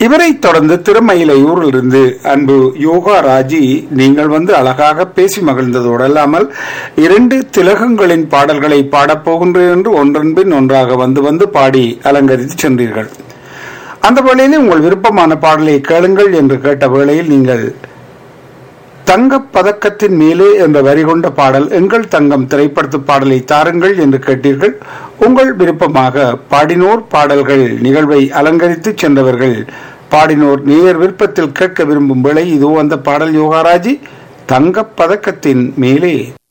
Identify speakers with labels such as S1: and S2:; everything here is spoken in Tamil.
S1: இவரை தொடர்ந்து திருமயிலையூரிலிருந்து அன்பு யோகா ராஜி நீங்கள் வந்து அழகாக பேசி மகிழ்ந்ததோடு அல்லாமல் இரண்டு திலகங்களின் பாடல்களை பாடப்போகின்றேன் என்று ஒன்றன்பின் ஒன்றாக வந்து வந்து பாடி அலங்கரித்து சென்றீர்கள் அந்த வேளையில் உங்கள் விருப்பமான பாடலை கேளுங்கள் என்று கேட்ட வேளையில் நீங்கள் தங்கப் பதக்கத்தின் மேலே என்ற வரி கொண்ட பாடல் எங்கள் தங்கம் திரைப்படத்து பாடலை தாருங்கள் என்று கேட்டீர்கள் உங்கள் விருப்பமாக பாடினோர் பாடல்கள் நிகழ்வை அலங்கரித்து சென்றவர்கள் பாடினோர் நேர் விருப்பத்தில் கேட்க விரும்பும் வேளை இதோ அந்த பாடல் யோகாராஜி தங்கப் பதக்கத்தின் மேலே